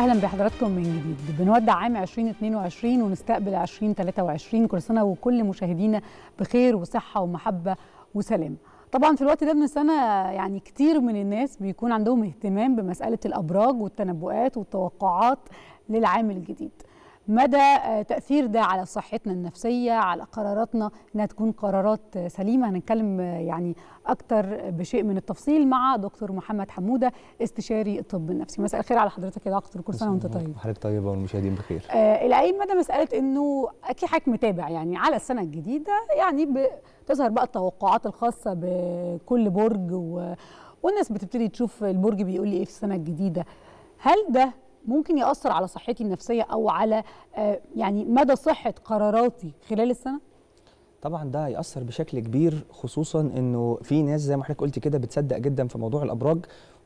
اهلا بحضراتكم من جديد بنودع عام 2022 ونستقبل 2023 كل سنه وكل مشاهدينا بخير وصحه ومحبه وسلام طبعا في الوقت ده من السنه يعني كتير من الناس بيكون عندهم اهتمام بمساله الابراج والتنبؤات والتوقعات للعام الجديد مدى تاثير ده على صحتنا النفسيه على قراراتنا انها تكون قرارات سليمه هنتكلم يعني اكتر بشيء من التفصيل مع دكتور محمد حموده استشاري الطب النفسي مساء الخير على حضرتك يا دكتور كل سنه وانت طيب حضرتك طيبه والمشاهدين بخير آه الى اي مدى مساله انه اكيد حضرتك متابع يعني على السنه الجديده يعني بتظهر بقى التوقعات الخاصه بكل برج و... والناس بتبتدي تشوف البرج بيقول لي ايه في السنه الجديده هل ده ممكن ياثر على صحتي النفسيه او على آه يعني مدى صحه قراراتي خلال السنه طبعا ده هيأثر بشكل كبير خصوصا انه في ناس زي ما حضرتك قلت كده بتصدق جدا في موضوع الابراج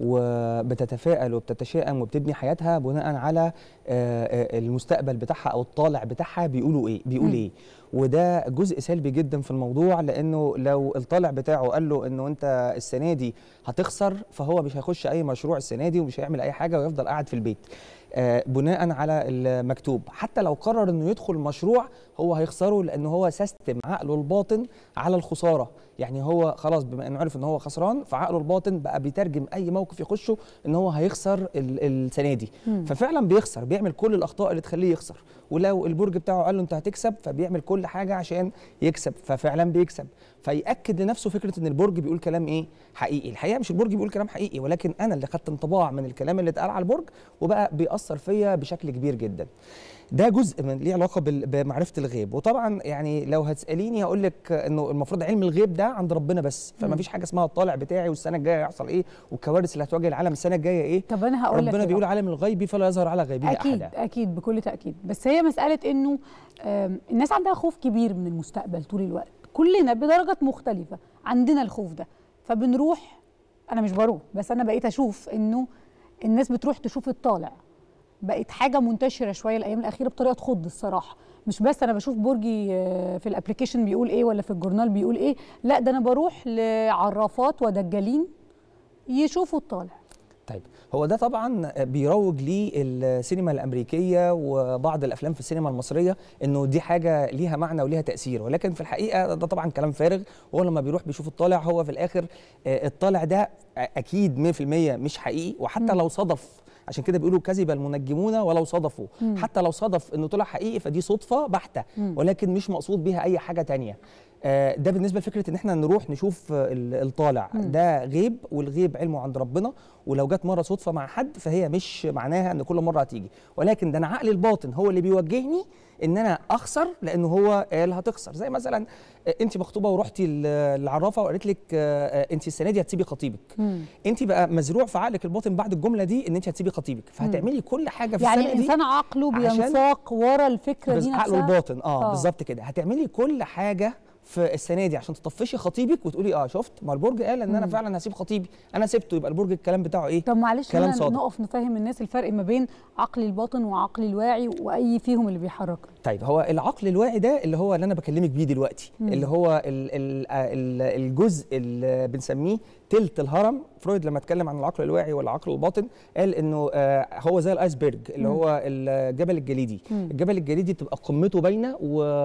وبتتفائل وبتتشائم وبتبني حياتها بناء على المستقبل بتاعها او الطالع بتاعها بيقولوا ايه بيقول م. ايه وده جزء سلبي جدا في الموضوع لانه لو الطالع بتاعه قال له انه انت السنه دي هتخسر فهو مش هيخش اي مشروع السنه دي ومش هيعمل اي حاجه ويفضل قاعد في البيت آه بناء على المكتوب حتى لو قرر انه يدخل مشروع هو هيخسره لان هو سيستم عقله الباطن على الخساره يعني هو خلاص بما انه عرف ان هو خسران فعقله الباطن بقى بيترجم اي موقف يخشه ان هو هيخسر السنه دي م. ففعلا بيخسر بيعمل كل الاخطاء اللي تخليه يخسر ولو البرج بتاعه قال له انت هتكسب فبيعمل كل حاجه عشان يكسب ففعلا بيكسب فياكد لنفسه فكره ان البرج بيقول كلام ايه حقيقي الحقيقه مش البرج بيقول كلام حقيقي ولكن انا اللي خدت انطباع من الكلام اللي اتقال على البرج وبقى بيأثر فيا بشكل كبير جدا ده جزء من ليه علاقه بمعرفه الغيب وطبعا يعني لو هتساليني هقول لك انه المفروض علم الغيب ده عند ربنا بس فما فيش حاجه اسمها الطالع بتاعي والسنه الجايه هيحصل ايه والكوارث اللي هتواجه العالم السنه الجايه ايه طب انا هقول ربنا بيقول عالم الغيب فلا يظهر على غيبه اكيد احدا اكيد بكل تاكيد بس هي مساله انه الناس عندها خوف كبير من المستقبل طول الوقت كلنا بدرجات مختلفه عندنا الخوف ده فبنروح انا مش بروح بس انا بقيت اشوف انه الناس بتروح تشوف الطالع بقت حاجه منتشره شويه الايام الاخيره بطريقه تخض الصراحه مش بس انا بشوف برجي في الابلكيشن بيقول ايه ولا في الجورنال بيقول ايه لا ده انا بروح لعرافات ودجالين يشوفوا الطالع طيب هو ده طبعا بيروج للسينما الامريكيه وبعض الافلام في السينما المصريه انه دي حاجه ليها معنى وليها تاثير ولكن في الحقيقه ده طبعا كلام فارغ هو لما بيروح بيشوف الطالع هو في الاخر الطالع ده اكيد 100% مش حقيقي وحتى م. لو صدف عشان كده بيقولوا كذب المنجمون ولو صدفوا مم. حتى لو صدف انه طلع حقيقي فدي صدفه بحته مم. ولكن مش مقصود بيها اي حاجه تانية آه ده بالنسبه لفكره ان احنا نروح نشوف الطالع مم. ده غيب والغيب علمه عند ربنا ولو جت مره صدفه مع حد فهي مش معناها ان كل مره هتيجي ولكن ده انا عقلي الباطن هو اللي بيوجهني ان انا اخسر لانه هو قال هتخسر زي مثلا انت مخطوبه ورحتي العرافه وقالت لك انت السنه دي هتسيبي خطيبك انت بقى مزروع في عقلك الباطن بعد الجمله دي ان انت هتسيبي خطيبك فهتعملي كل حاجه في يعني السنه دي يعني الانسان عقله بينساق ورا الفكره دي نفسها عقله الباطن اه, آه. بالظبط كده هتعملي كل حاجه في السنه دي عشان تطفشي خطيبك وتقولي اه شفت ما البرج قال ان مم. انا فعلا هسيب خطيبي انا سبته يبقى البرج الكلام بتاعه ايه طب معلش كلام صادق نقف نفهم الناس الفرق ما بين عقلي الباطن وعقلي الواعي واي فيهم اللي بيحركني طيب هو العقل الواعي ده اللي هو اللي انا بكلمك بيه دلوقتي مم. اللي هو ال ال ال الجزء اللي بنسميه تلت الهرم فرويد لما اتكلم عن العقل الواعي والعقل الباطن قال انه آه هو زي الايسبرج اللي مم. هو الجبل الجليدي مم. الجبل الجليدي بتبقى قمته باينه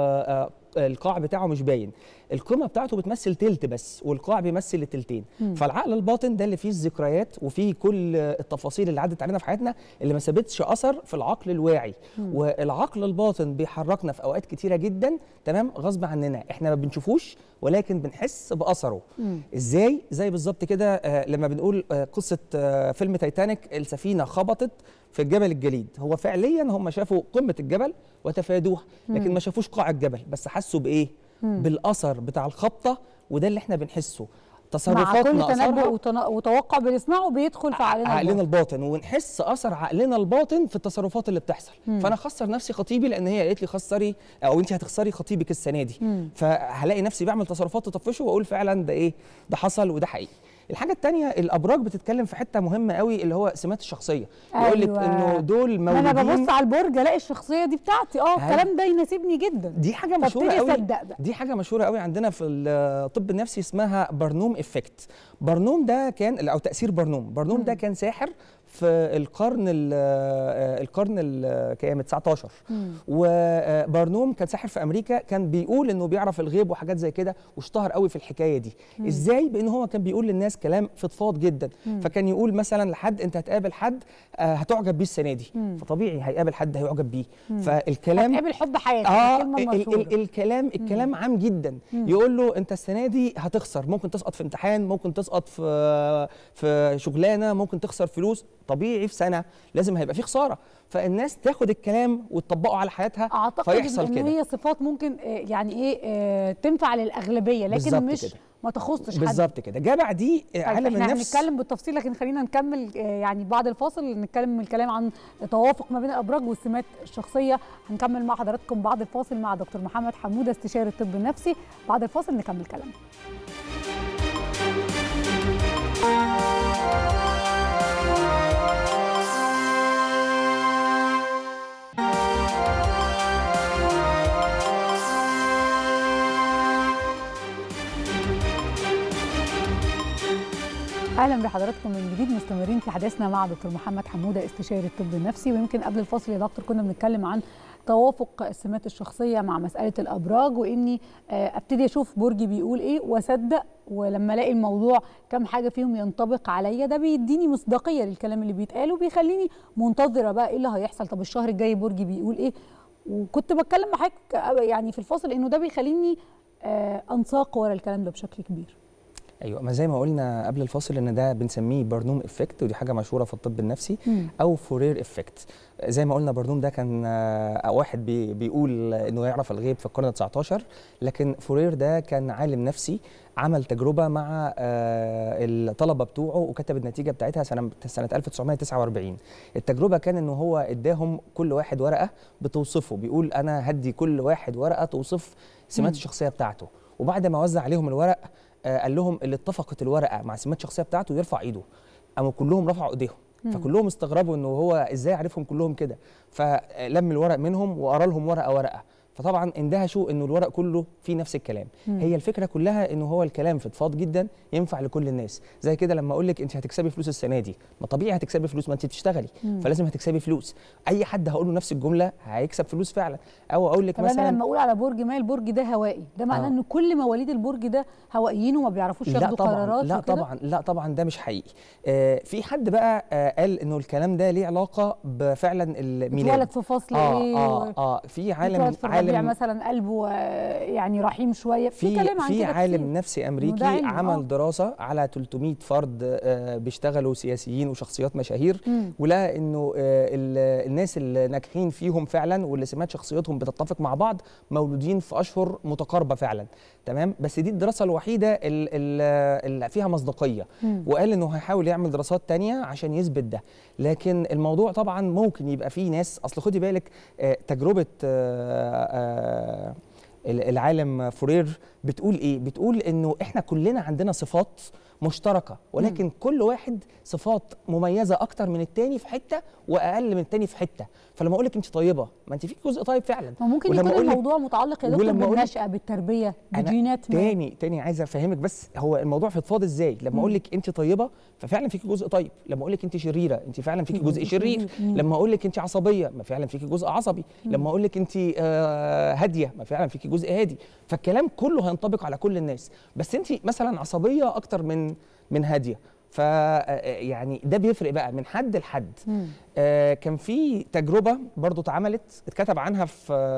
والقاع بتاعه مش باين القمه بتاعته بتمثل تلت بس والقاع بيمثل التلتين مم. فالعقل الباطن ده اللي فيه الذكريات وفيه كل التفاصيل اللي عدت علينا في حياتنا اللي ما سابتش اثر في العقل الواعي مم. والعقل الباطن بيحركنا في اوقات كتيره جدا تمام غصب عننا احنا ما بنشوفوش ولكن بنحس باثره مم. ازاي زي بالظبط كده آه لما بنقول آه قصه آه فيلم تايتانيك السفينه خبطت في الجبل الجليد هو فعليا هم شافوا قمه الجبل وتفادوها لكن ما شافوش قاع الجبل بس حسوا بايه مم. بالاثر بتاع الخبطه وده اللي احنا بنحسه تصرفاتنا مع كل تنبؤ وتوقع بنسمعه بيدخل في عقلنا عقلنا الباطن ونحس اثر عقلنا الباطن في التصرفات اللي بتحصل مم. فانا اخسر نفسي خطيبي لان هي قالت لي خسري او انت هتخسري خطيبك السنه دي مم. فهلاقي نفسي بعمل تصرفات تطفشه واقول فعلا ده ايه ده حصل وده حقيقي الحاجه الثانيه الابراج بتتكلم في حته مهمه قوي اللي هو سمات الشخصيه أيوة. يقول لك انه دول مولودين انا ببص على البرج الاقي الشخصيه دي بتاعتي اه الكلام ده يناسبني جدا دي حاجه مشهوره قوي دي حاجه مشهوره قوي عندنا في الطب النفسي اسمها برنوم افكت برنوم ده كان او تاثير برنوم برنوم ده كان ساحر في القرن ال- آه، القرن الكام 19 مم. وبارنوم كان ساحر في امريكا كان بيقول انه بيعرف الغيب وحاجات زي كده واشتهر قوي في الحكايه دي مم. ازاي بان هو كان بيقول للناس كلام فضفاض جدا مم. فكان يقول مثلا لحد انت هتقابل حد آه، هتعجب بيه السنه دي مم. فطبيعي هيقابل حد هيعجب بيه مم. فالكلام هتقابل حب حياتك اه الكلمه ال- ال- المشهوره الكلام الكلام عام جدا مم. يقول له انت السنه دي هتخسر ممكن تسقط في امتحان ممكن تسقط في في شغلانه ممكن تخسر فلوس طبيعي في سنه لازم هيبقى في خساره فالناس تاخد الكلام وتطبقه على حياتها اعتقد فيحصل ان كده هي صفات ممكن آه، يعني ايه آه، تنفع للاغلبيه لكن بالظبط مش كده. ما تخصش حد بالظبط كده جه بعديه طيب عالم احنا النفس هنتكلم بالتفصيل لكن خلينا نكمل آه، يعني بعد الفاصل نتكلم الكلام عن توافق ما بين الابراج والسمات الشخصيه هنكمل مع حضراتكم بعد الفاصل مع دكتور محمد حموده استشاري الطب النفسي بعد الفاصل نكمل كلامنا اهلا بحضراتكم من جديد مستمرين في حديثنا مع دكتور محمد حموده استشاري الطب النفسي ويمكن قبل الفاصل يا دكتور كنا بنتكلم عن توافق السمات الشخصيه مع مساله الابراج واني آه، ابتدي اشوف برجي بيقول ايه واصدق ولما الاقي الموضوع كم حاجه فيهم ينطبق عليا ده بيديني مصداقيه للكلام اللي بيتقال وبيخليني منتظره بقى ايه اللي هيحصل طب الشهر الجاي برجي بيقول ايه وكنت بتكلم مع حضرتك يعني في الفاصل انه ده بيخليني آه، انساق ورا الكلام ده بشكل كبير ايوه ما زي ما قلنا قبل الفاصل ان ده بنسميه برنوم افكت ودي حاجه مشهوره في الطب النفسي مم. او فورير افكت زي ما قلنا برنوم ده كان آه، واحد بي بيقول انه يعرف الغيب في القرن 19 لكن فورير ده كان عالم نفسي عمل تجربه مع آه، الطلبه بتوعه وكتب النتيجه بتاعتها سنه سنه 1949 التجربه كان انه هو اداهم كل واحد ورقه بتوصفه بيقول انا هدي كل واحد ورقه توصف سمات مم. الشخصيه بتاعته وبعد ما وزع عليهم الورق آه، قال لهم اللي اتفقت الورقه مع سمات الشخصيه بتاعته يرفع ايده قاموا كلهم رفعوا ايديهم مم. فكلهم استغربوا انه هو ازاي عارفهم كلهم كده فلم الورق منهم وقرا لهم ورقه ورقه فطبعا اندهشوا انه الورق كله فيه نفس الكلام مم. هي الفكره كلها انه هو الكلام فضفاض جدا ينفع لكل الناس زي كده لما اقول لك انت هتكسبي فلوس السنه دي ما طبيعي هتكسبي فلوس ما انت بتشتغلي مم. فلازم هتكسبي فلوس اي حد هقول له نفس الجمله هيكسب فلوس فعلا او اقول لك طب انا مثلا لما اقول على برج ما البرج ده هوائي ده معناه آه. ان كل مواليد البرج ده هوائيين وما بيعرفوش لا ياخدوا طبعا قرارات لا وكده؟ طبعا لا طبعا ده مش حقيقي آه في حد بقى آه قال انه الكلام ده ليه علاقه بفعلا الميلاد اتولد في فصل اه ايه اه اه في عالم اتولد في الربيع عالم مثلا قلبه آه، يعني رحيم شويه في, في كلام عن في كده عالم كتير. نفسي امريكي علم، عمل آه. دراسه على 300 فرد آه بيشتغلوا سياسيين وشخصيات مشاهير مم. ولقى انه آه ال- الناس اللي ناجحين فيهم فعلا واللي سمات شخصيتهم بتتفق مع بعض مولودين في اشهر متقاربه فعلا تمام بس دي الدراسه الوحيده ال- ال- اللي فيها مصداقيه مم. وقال انه هيحاول يعمل دراسات تانية عشان يثبت ده لكن الموضوع طبعا ممكن يبقى فيه ناس اصل خدي بالك آه، تجربه آه، آه، العالم فورير بتقول ايه بتقول انه احنا كلنا عندنا صفات مشتركه ولكن مم. كل واحد صفات مميزه اكتر من التاني في حته واقل من التاني في حته فلما اقول لك انت طيبه ما انت فيك جزء طيب فعلا ما ممكن ولما يكون أقول لك- الموضوع متعلق يا دكتور ولما أقول لك- بالنشأة بالتربية أنا بجينات ما تاني تاني عايز افهمك بس هو الموضوع فضفاض ازاي لما مم. اقول لك انت طيبه ففعلا فيكي جزء طيب لما اقول لك انت شريره انت فعلا فيكي في جزء جزء شرير شرير. مم. لما اقول لك انت عصبيه ما فعلا فيكي جزء عصبي مم. لما اقول لك انت آه، هاديه ما فعلا فيكي جزء هادي فالكلام كله هينطبق على كل الناس بس انت مثلا عصبيه اكتر من من هاديه ف آه، يعني ده بيفرق بقى من حد لحد مم. آه، كان في تجربه برضو اتعملت اتكتب عنها في آه،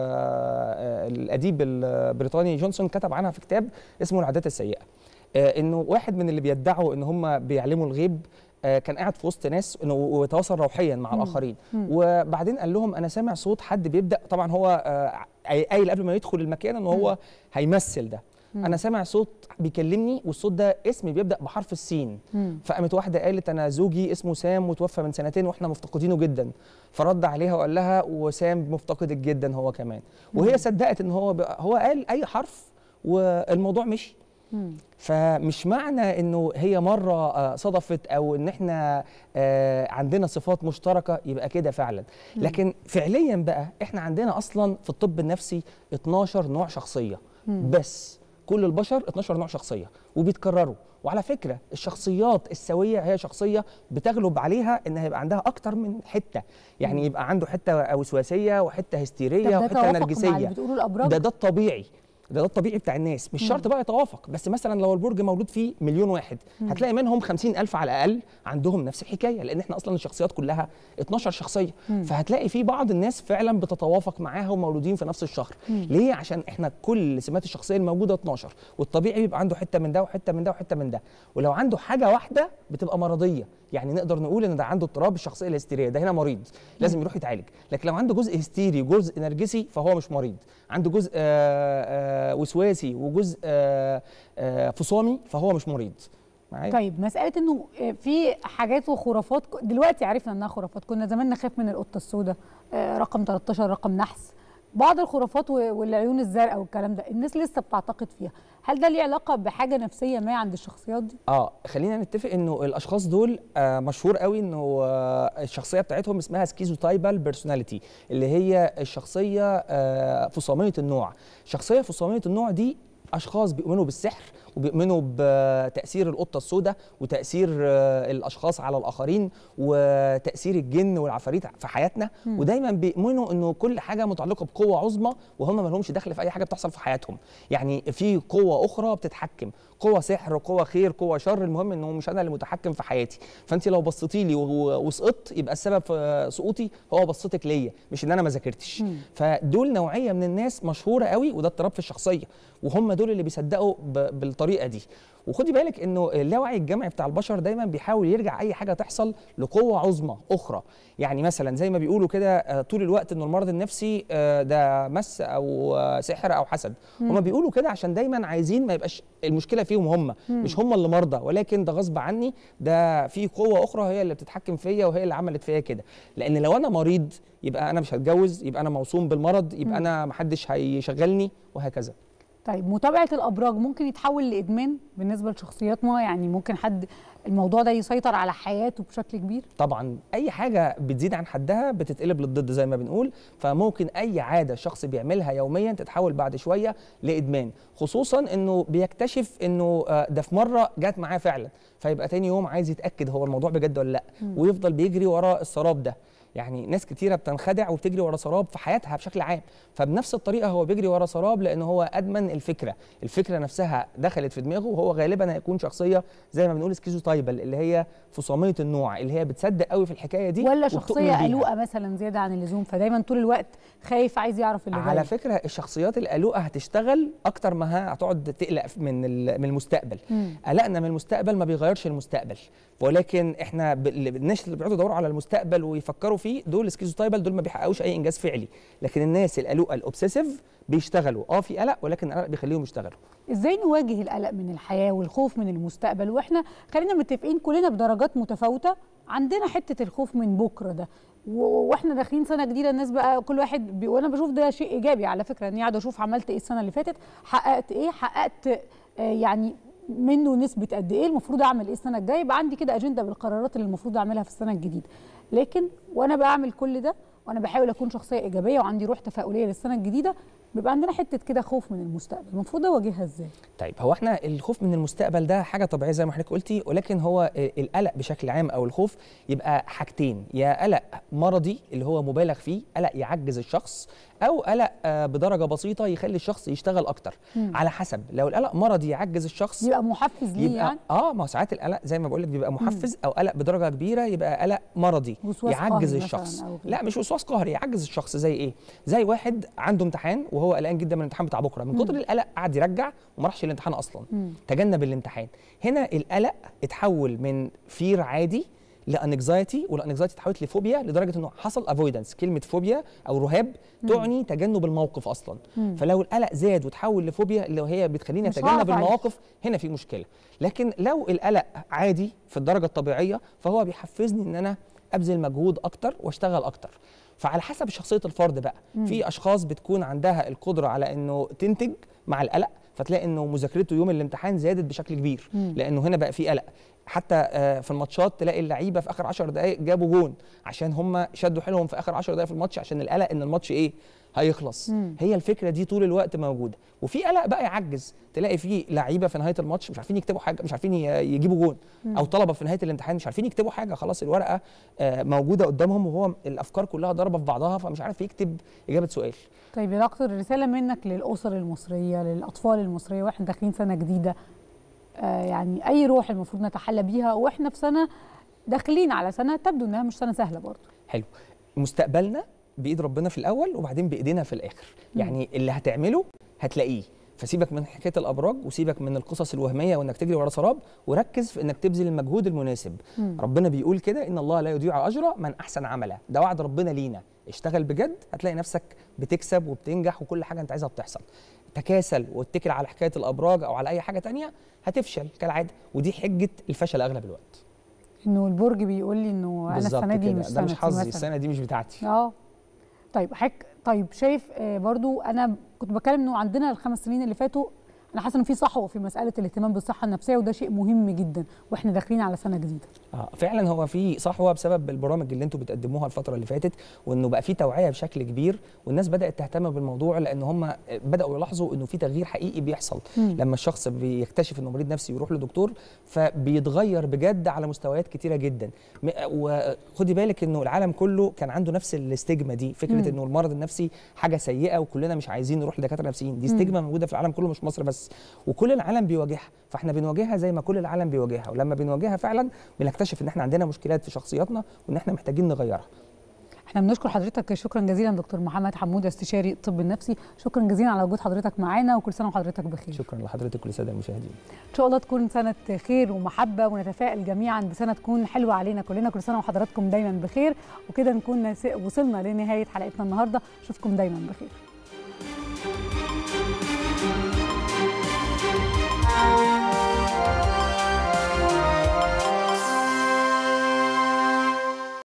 آه، الاديب البريطاني جونسون كتب عنها في كتاب اسمه العادات السيئه آه، انه واحد من اللي بيدعوا ان هم بيعلموا الغيب آه، كان قاعد في وسط ناس انه ويتواصل روحيا مع مم. الاخرين مم. وبعدين قال لهم انا سامع صوت حد بيبدا طبعا هو آه، قايل قبل ما يدخل المكان ان هو هيمثل ده مم. انا سامع صوت بيكلمني والصوت ده اسمي بيبدا بحرف السين مم. فقامت واحده قالت انا زوجي اسمه سام وتوفى من سنتين واحنا مفتقدينه جدا فرد عليها وقال لها وسام مفتقدك جدا هو كمان وهي صدقت ان هو ب... هو قال اي حرف والموضوع مشي مم. فمش معنى انه هي مره آه، صدفت او ان احنا آه، عندنا صفات مشتركه يبقى كده فعلا مم. لكن فعليا بقى احنا عندنا اصلا في الطب النفسي 12 نوع شخصيه مم. بس كل البشر 12 نوع شخصيه وبيتكرروا وعلى فكره الشخصيات السويه هي شخصيه بتغلب عليها ان هيبقى عندها اكتر من حته يعني يبقى عنده حته وسواسيه وحته طب هستيريه ده وحته توافق مع اللي نرجسيه بتقولوا الابراج ده ده الطبيعي ده ده الطبيعي بتاع الناس مش شرط بقى يتوافق بس مثلا لو البرج مولود فيه مليون واحد هتلاقي منهم خمسين ألف على الأقل عندهم نفس الحكاية لأن احنا أصلا الشخصيات كلها 12 شخصية فهتلاقي في بعض الناس فعلا بتتوافق معاها ومولودين في نفس الشهر ليه عشان احنا كل سمات الشخصية الموجودة 12 والطبيعي بيبقى عنده حتة من ده وحتة من ده وحتة من ده ولو عنده حاجة واحدة بتبقى مرضية يعني نقدر نقول ان ده عنده اضطراب الشخصيه الهستيريه ده هنا مريض لازم يروح يتعالج لكن لو عنده جزء هستيري جزء نرجسي فهو مش مريض عنده جزء آه، آه، وسواسي وجزء آه، آه، فصامي فهو مش مريض معايا طيب مساله انه في حاجات وخرافات ك- دلوقتي عرفنا انها خرافات كنا زمان نخاف من القطه السوداء آه، رقم 13 رقم نحس بعض الخرافات و- والعيون الزرقاء والكلام ده الناس لسه بتعتقد فيها هل ده ليه علاقه بحاجه نفسيه ما عند الشخصيات دي اه خلينا نتفق انه الاشخاص دول آه مشهور قوي انه آه الشخصيه بتاعتهم اسمها سكيزوتايبال بيرسوناليتي اللي هي الشخصيه آه فصاميه النوع شخصيه فصاميه النوع دي اشخاص بيؤمنوا بالسحر وبيؤمنوا بتاثير القطه السوداء وتاثير آه، الاشخاص على الاخرين وتاثير الجن والعفاريت في حياتنا ودايما بيؤمنوا انه كل حاجه متعلقه بقوه عظمى وهم ما لهمش دخل في اي حاجه بتحصل في حياتهم يعني في قوه اخرى بتتحكم قوه سحر قوه خير قوه شر المهم انه مش انا اللي متحكم في حياتي فانت لو بصيتي لي و- وسقطت يبقى السبب في سقوطي هو بصتك ليا مش ان انا ما ذاكرتش فدول نوعيه من الناس مشهوره قوي وده اضطراب في الشخصيه وهم دول اللي بيصدقوا ب- بالطريقه دي وخدي بالك انه اللاوعي الجمعي بتاع البشر دايما بيحاول يرجع اي حاجه تحصل لقوه عظمى اخرى يعني مثلا زي ما بيقولوا كده آه، طول الوقت انه المرض النفسي آه، ده مس او آه، سحر او حسد هم بيقولوا كده عشان دايما عايزين ما يبقاش المشكله فيهم هم مش هم اللي مرضى ولكن ده غصب عني ده في قوه اخرى هي اللي بتتحكم فيا وهي اللي عملت فيا كده لان لو انا مريض يبقى انا مش هتجوز يبقى انا موصوم بالمرض يبقى انا محدش هيشغلني وهكذا طيب متابعه الابراج ممكن يتحول لادمان بالنسبه لشخصياتنا يعني ممكن حد الموضوع ده يسيطر على حياته بشكل كبير طبعا اي حاجه بتزيد عن حدها بتتقلب للضد زي ما بنقول فممكن اي عاده شخص بيعملها يوميا تتحول بعد شويه لادمان خصوصا انه بيكتشف انه آه، ده في مره جت معاه فعلا فيبقى تاني يوم عايز يتاكد هو الموضوع بجد ولا لا ويفضل بيجري ورا السراب ده يعني ناس كتيره بتنخدع وبتجري ورا سراب في حياتها بشكل عام فبنفس الطريقه هو بيجري ورا سراب لان هو ادمن الفكره الفكره نفسها دخلت في دماغه وهو غالبا هيكون شخصيه زي ما بنقول سكيزوتايبل اللي هي فصاميه النوع اللي هي بتصدق قوي في الحكايه دي ولا وبتؤمن شخصيه بيها. قلوقه مثلا زياده عن اللزوم فدايما طول الوقت خايف عايز يعرف اللي على جاي فكره الشخصيات القلوقه هتشتغل اكتر ما هتقعد تقلق من ال- من المستقبل مم. قلقنا من المستقبل ما بيغيرش المستقبل ولكن احنا ب- اللي- الناس اللي بيقعدوا يدوروا على المستقبل ويفكروا فيه دول سكيزوتايبل دول ما بيحققوش اي انجاز فعلي لكن الناس القلوقه الاوبسيسيف بيشتغلوا اه في قلق ولكن القلق بيخليهم يشتغلوا ازاي نواجه القلق من الحياه والخوف من المستقبل واحنا خلينا متفقين كلنا بدرجات متفاوته عندنا حته الخوف من بكره ده و- واحنا داخلين سنه جديده الناس بقى كل واحد بي... وانا بشوف ده شيء ايجابي على فكره اني قاعده اشوف عملت ايه السنه اللي فاتت حققت ايه حققت آه يعني منه نسبه قد ايه المفروض اعمل ايه السنه الجايه يبقى عندي كده اجنده بالقرارات اللي المفروض اعملها في السنه الجديده لكن وانا بعمل كل ده وانا بحاول اكون شخصيه ايجابيه وعندي روح تفاؤليه للسنه الجديده بيبقى عندنا حته كده خوف من المستقبل المفروض اواجهها ازاي طيب هو احنا الخوف من المستقبل ده حاجه طبيعيه زي ما حضرتك قلتي ولكن هو القلق بشكل عام او الخوف يبقى حاجتين يا قلق مرضي اللي هو مبالغ فيه قلق يعجز الشخص او قلق آه، بدرجه بسيطه يخلي الشخص يشتغل اكتر مم. على حسب لو القلق مرضي يعجز الشخص يبقى محفز ليه يبقى يعني اه ما هو ساعات القلق زي ما بقول لك بيبقى محفز او قلق بدرجه كبيره يبقى قلق مرضي وسواس يعجز قهري مثلاً الشخص أو كده. لا مش وسواس قهري يعجز الشخص زي ايه زي واحد عنده امتحان وهو قلقان جدا من الامتحان بتاع بكره من كتر القلق قعد يرجع وما راحش الامتحان اصلا مم. تجنب الامتحان هنا القلق اتحول من فير عادي لانكزايتي والانكزايتي اتحولت لفوبيا لدرجه انه حصل افويدنس كلمه فوبيا او رهاب تعني تجنب الموقف اصلا مم. فلو القلق زاد وتحول لفوبيا اللي هي بتخليني مش اتجنب هعرف أعيش. المواقف هنا في مشكله لكن لو القلق عادي في الدرجه الطبيعيه فهو بيحفزني ان انا ابذل مجهود اكتر واشتغل اكتر فعلى حسب شخصيه الفرد بقى في اشخاص بتكون عندها القدره على انه تنتج مع القلق فتلاقي انه مذاكرته يوم الامتحان زادت بشكل كبير مم. لانه هنا بقى في قلق حتى آه، في الماتشات تلاقي اللعيبه في اخر 10 دقائق جابوا جون عشان هم شدوا حيلهم في اخر 10 دقائق في الماتش عشان القلق ان الماتش ايه هيخلص مم. هي الفكره دي طول الوقت موجوده وفي قلق بقى يعجز تلاقي في لعيبه في نهايه الماتش مش عارفين يكتبوا حاجه مش عارفين ي- يجيبوا جون او طلبه في نهايه الامتحان مش عارفين يكتبوا حاجه خلاص الورقه آه، موجوده قدامهم وهو الافكار كلها ضاربه في بعضها فمش عارف يكتب اجابه سؤال طيب يا دكتور رساله منك للاسر المصريه للاطفال المصريه واحنا داخلين سنه جديده آه يعني اي روح المفروض نتحلى بيها واحنا في سنه داخلين على سنه تبدو انها مش سنه سهله برضه حلو مستقبلنا بايد ربنا في الاول وبعدين بايدينا في الاخر مم. يعني اللي هتعمله هتلاقيه فسيبك من حكايه الابراج وسيبك من القصص الوهميه وانك تجري ورا سراب وركز في انك تبذل المجهود المناسب مم. ربنا بيقول كده ان الله لا يضيع اجر من احسن عملا ده وعد ربنا لينا اشتغل بجد هتلاقي نفسك بتكسب وبتنجح وكل حاجه انت عايزها بتحصل تكاسل واتكل على حكايه الابراج او على اي حاجه تانية هتفشل كالعاده ودي حجه الفشل اغلب الوقت انه البرج بيقول لي انه انا بالظبط السنه دي كده. مش ده مش سنتي حظي مثلاً. السنه دي مش بتاعتي اه طيب حك طيب شايف آه برضو انا كنت بتكلم انه عندنا الخمس سنين اللي فاتوا انا حاسه ان في صحوه في مساله الاهتمام بالصحه النفسيه وده شيء مهم جدا واحنا داخلين على سنه جديده اه فعلا هو في صحوه بسبب البرامج اللي انتوا بتقدموها الفتره اللي فاتت وانه بقى في توعيه بشكل كبير والناس بدات تهتم بالموضوع لان هم بداوا يلاحظوا انه في تغيير حقيقي بيحصل مم. لما الشخص بيكتشف انه مريض نفسي ويروح لدكتور فبيتغير بجد على مستويات كتيره جدا م- وخدي بالك انه العالم كله كان عنده نفس الاستجمه دي فكره مم. انه المرض النفسي حاجه سيئه وكلنا مش عايزين نروح لدكاتره نفسيين دي مم. استجمه موجوده في العالم كله مش مصر بس وكل العالم بيواجهها فاحنا بنواجهها زي ما كل العالم بيواجهها ولما بنواجهها فعلا بنكتشف ان احنا عندنا مشكلات في شخصياتنا وان احنا محتاجين نغيرها احنا بنشكر حضرتك شكرا جزيلا دكتور محمد حمود استشاري الطب النفسي شكرا جزيلا على وجود حضرتك معانا وكل سنه وحضرتك بخير شكرا لحضرتك وللساده المشاهدين ان شاء الله تكون سنه خير ومحبه ونتفائل جميعا بسنه تكون حلوه علينا كلنا كل سنه وحضراتكم دايما بخير وكده نكون نس- وصلنا لنهايه حلقتنا النهارده اشوفكم دايما بخير